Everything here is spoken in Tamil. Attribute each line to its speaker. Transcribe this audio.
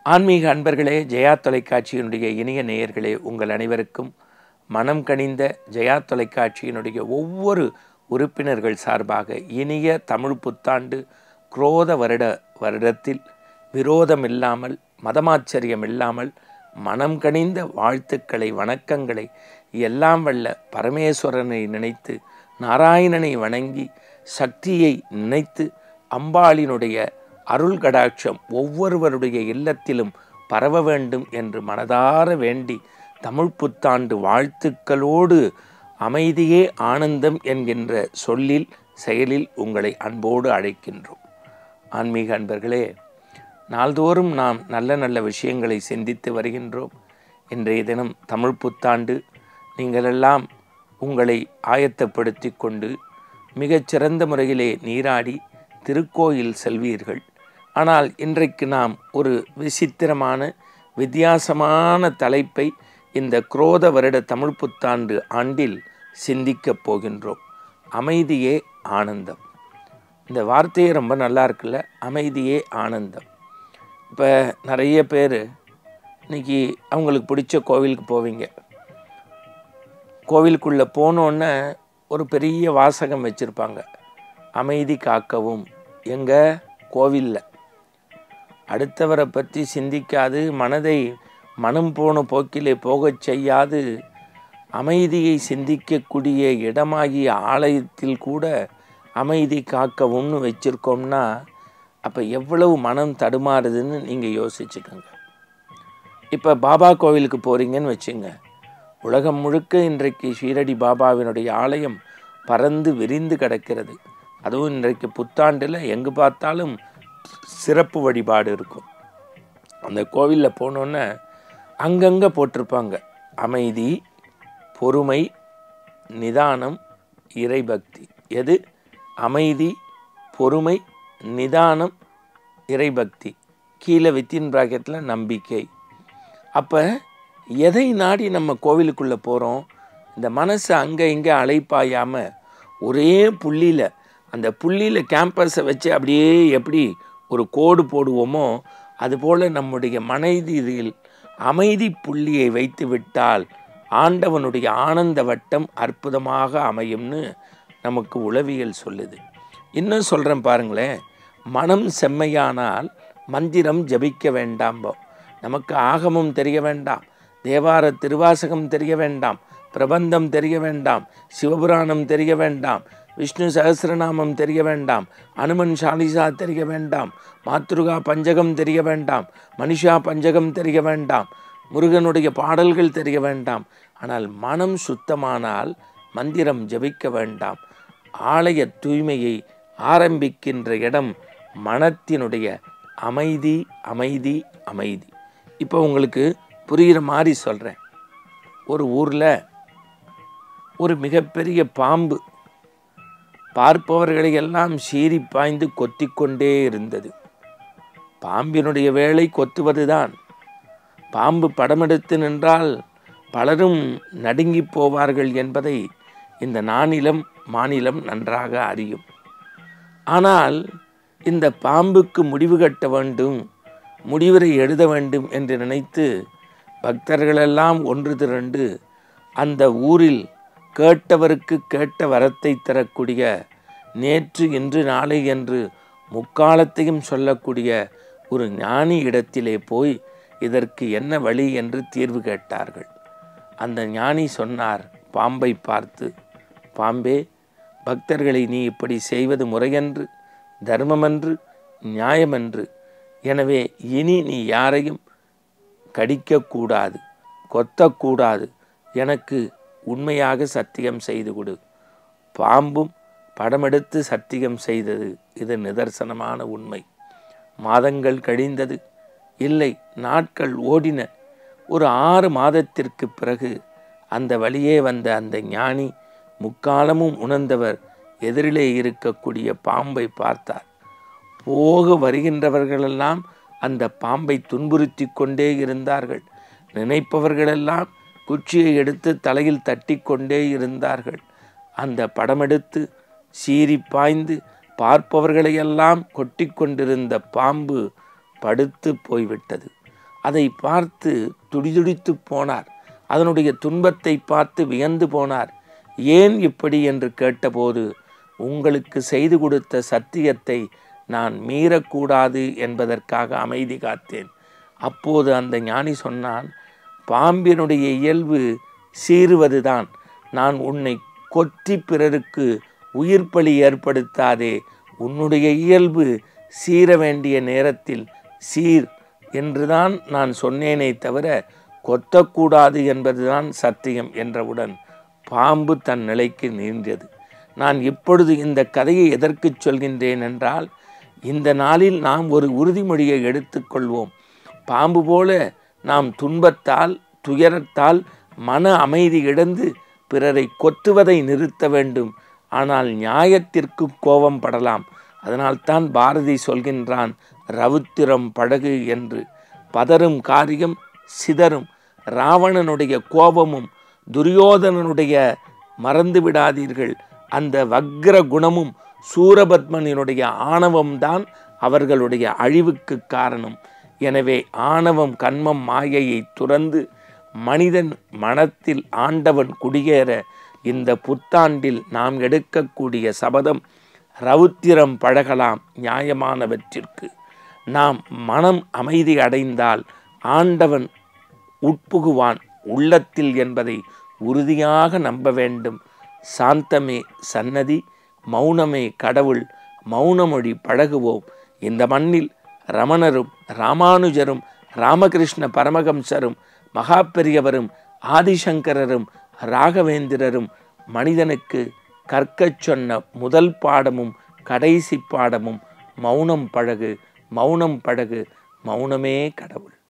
Speaker 1: ஆன்மீக அன்பர்களே ஜெயா தொலைக்காட்சியினுடைய இனிய நேயர்களே உங்கள் அனைவருக்கும் மனம் கனிந்த ஜெயா தொலைக்காட்சியினுடைய ஒவ்வொரு உறுப்பினர்கள் சார்பாக இனிய தமிழ் புத்தாண்டு குரோத வருட வருடத்தில் விரோதம் இல்லாமல் மதமாச்சரியம் இல்லாமல் மனம் கனிந்த வாழ்த்துக்களை வணக்கங்களை எல்லாம் வல்ல பரமேஸ்வரனை நினைத்து நாராயணனை வணங்கி சக்தியை நினைத்து அம்பாளினுடைய அருள் கடாட்சம் ஒவ்வொருவருடைய இல்லத்திலும் பரவ வேண்டும் என்று மனதார வேண்டி தமிழ் புத்தாண்டு வாழ்த்துக்களோடு அமைதியே ஆனந்தம் என்கின்ற சொல்லில் செயலில் உங்களை அன்போடு அழைக்கின்றோம் ஆன்மீக அன்பர்களே நாள்தோறும் நாம் நல்ல நல்ல விஷயங்களை சிந்தித்து வருகின்றோம் இன்றைய தினம் தமிழ் புத்தாண்டு நீங்களெல்லாம் உங்களை ஆயத்தப்படுத்தி கொண்டு மிகச்சிறந்த முறையிலே நீராடி திருக்கோயில் செல்வீர்கள் ஆனால் இன்றைக்கு நாம் ஒரு விசித்திரமான வித்தியாசமான தலைப்பை இந்த குரோத வருட தமிழ் புத்தாண்டு ஆண்டில் சிந்திக்கப் போகின்றோம் அமைதியே ஆனந்தம் இந்த வார்த்தையே ரொம்ப நல்லா இருக்குல்ல அமைதியே ஆனந்தம் இப்போ நிறைய பேர் இன்னைக்கு அவங்களுக்கு பிடிச்ச கோவிலுக்கு போவீங்க கோவிலுக்குள்ளே போனோன்னே ஒரு பெரிய வாசகம் வச்சுருப்பாங்க அமைதி காக்கவும் எங்கே கோவிலில் அடுத்தவரை பற்றி சிந்திக்காது மனதை மனம் போன போக்கிலே போகச் செய்யாது அமைதியை சிந்திக்கக்கூடிய இடமாகிய ஆலயத்தில் கூட அமைதி காக்கவும்னு வச்சுருக்கோம்னா அப்போ எவ்வளவு மனம் தடுமாறுதுன்னு நீங்கள் யோசிச்சுக்கோங்க இப்போ பாபா கோவிலுக்கு போகிறீங்கன்னு வச்சுங்க உலகம் முழுக்க இன்றைக்கு ஷீரடி பாபாவினுடைய ஆலயம் பறந்து விரிந்து கிடக்கிறது அதுவும் இன்றைக்கு புத்தாண்டில் எங்கு பார்த்தாலும் சிறப்பு வழிபாடு இருக்கும் அந்த கோவிலில் போனோன்னே அங்கங்கே போட்டிருப்பாங்க அமைதி பொறுமை நிதானம் இறைபக்தி எது அமைதி பொறுமை நிதானம் இறைபக்தி கீழே வித்தின் ப்ராக்கெட்டில் நம்பிக்கை அப்போ எதை நாடி நம்ம கோவிலுக்குள்ளே போகிறோம் இந்த மனசு அங்கே இங்கே அலைப்பாயாமல் ஒரே புள்ளியில் அந்த புள்ளியில் கேம்பஸை வச்சு அப்படியே எப்படி ஒரு கோடு போடுவோமோ அதுபோல் நம்முடைய மனைதியில் அமைதி புள்ளியை வைத்து விட்டால் ஆண்டவனுடைய ஆனந்த வட்டம் அற்புதமாக அமையும்னு நமக்கு உளவியல் சொல்லுது இன்னும் சொல்கிறேன் பாருங்களேன் மனம் செம்மையானால் மந்திரம் ஜபிக்க வேண்டாம்போ நமக்கு ஆகமும் தெரிய வேண்டாம் தேவார திருவாசகம் தெரிய வேண்டாம் பிரபந்தம் தெரிய வேண்டாம் சிவபுராணம் தெரிய வேண்டாம் விஷ்ணு சகசிரநாமம் தெரிய வேண்டாம் அனுமன் சாலிசா தெரிய வேண்டாம் மாத்ருகா பஞ்சகம் தெரிய வேண்டாம் மனிஷா பஞ்சகம் தெரிய வேண்டாம் முருகனுடைய பாடல்கள் தெரிய வேண்டாம் ஆனால் மனம் சுத்தமானால் மந்திரம் ஜபிக்க வேண்டாம் ஆலய தூய்மையை ஆரம்பிக்கின்ற இடம் மனத்தினுடைய அமைதி அமைதி அமைதி இப்போ உங்களுக்கு புரிகிற மாதிரி சொல்கிறேன் ஒரு ஊரில் ஒரு மிகப்பெரிய பாம்பு பார்ப்பவர்களை எல்லாம் சீறி பாய்ந்து கொத்திக்கொண்டே இருந்தது பாம்பினுடைய வேலை கொத்துவதுதான் பாம்பு படமெடுத்து நின்றால் பலரும் நடுங்கி போவார்கள் என்பதை இந்த நானிலம் மாநிலம் நன்றாக அறியும் ஆனால் இந்த பாம்புக்கு முடிவு கட்ட வேண்டும் முடிவுரை எழுத வேண்டும் என்று நினைத்து பக்தர்களெல்லாம் ஒன்று திரண்டு அந்த ஊரில் கேட்டவருக்கு கேட்ட வரத்தை தரக்கூடிய நேற்று இன்று நாளை என்று முக்காலத்தையும் சொல்லக்கூடிய ஒரு ஞானி இடத்திலே போய் இதற்கு என்ன வழி என்று தீர்வு கேட்டார்கள் அந்த ஞானி சொன்னார் பாம்பை பார்த்து பாம்பே பக்தர்களை நீ இப்படி செய்வது முறையன்று தர்மமன்று நியாயமன்று எனவே இனி நீ யாரையும் கடிக்கக்கூடாது கொத்தக்கூடாது எனக்கு உண்மையாக சத்தியம் செய்து கொடு பாம்பும் படமெடுத்து சத்தியம் செய்தது இது நிதர்சனமான உண்மை மாதங்கள் கழிந்தது இல்லை நாட்கள் ஓடின ஒரு ஆறு மாதத்திற்கு பிறகு அந்த வழியே வந்த அந்த ஞானி முக்காலமும் உணர்ந்தவர் எதிரிலே இருக்கக்கூடிய பாம்பை பார்த்தார் போக வருகின்றவர்களெல்லாம் அந்த பாம்பை துன்புறுத்தி கொண்டே இருந்தார்கள் நினைப்பவர்களெல்லாம் குச்சியை எடுத்து தலையில் தட்டி கொண்டே இருந்தார்கள் அந்த படமெடுத்து சீறி பாய்ந்து பார்ப்பவர்களையெல்லாம் கொட்டி கொண்டிருந்த பாம்பு படுத்து போய்விட்டது அதை பார்த்து துடிதுடித்து போனார் அதனுடைய துன்பத்தை பார்த்து வியந்து போனார் ஏன் இப்படி என்று கேட்டபோது உங்களுக்கு செய்து கொடுத்த சத்தியத்தை நான் மீறக்கூடாது என்பதற்காக அமைதி காத்தேன் அப்போது அந்த ஞானி சொன்னான் பாம்பினுடைய இயல்பு சீறுவதுதான் நான் உன்னை கொத்தி பிறருக்கு உயிர் பலி ஏற்படுத்தாதே உன்னுடைய இயல்பு சீர வேண்டிய நேரத்தில் சீர் என்றுதான் நான் சொன்னேனே தவிர கொத்தக்கூடாது என்பதுதான் சத்தியம் என்றவுடன் பாம்பு தன் நிலைக்கு நீண்டது நான் இப்பொழுது இந்த கதையை எதற்கு சொல்கின்றேன் என்றால் இந்த நாளில் நாம் ஒரு உறுதிமொழியை எடுத்துக்கொள்வோம் பாம்பு போல நாம் துன்பத்தால் துயரத்தால் மன அமைதி இழந்து பிறரை கொத்துவதை நிறுத்த வேண்டும் ஆனால் நியாயத்திற்கு கோபம் படலாம் அதனால்தான் பாரதி சொல்கின்றான் ரவுத்திரம் படகு என்று பதறும் காரியம் சிதறும் ராவணனுடைய கோபமும் துரியோதனனுடைய மறந்து விடாதீர்கள் அந்த வக்ர குணமும் சூரபத்மனினுடைய ஆணவம்தான் அவர்களுடைய அழிவுக்கு காரணம் எனவே ஆணவம் கண்மம் மாயையை துறந்து மனிதன் மனத்தில் ஆண்டவன் குடியேற இந்த புத்தாண்டில் நாம் எடுக்கக்கூடிய சபதம் ரவுத்திரம் பழகலாம் நியாயமானவற்றிற்கு நாம் மனம் அமைதி அடைந்தால் ஆண்டவன் உட்புகுவான் உள்ளத்தில் என்பதை உறுதியாக நம்ப வேண்டும் சாந்தமே சன்னதி மௌனமே கடவுள் மௌனமொழி பழகுவோம் இந்த மண்ணில் ரமணரும் ராமானுஜரும் ராமகிருஷ்ண பரமகம்சரும் மகாபெரியவரும் ஆதிசங்கரரும் ராகவேந்திரரும் மனிதனுக்கு கற்கச் சொன்ன முதல் பாடமும் கடைசி பாடமும் மௌனம் பழகு மௌனம் பழகு மௌனமே கடவுள்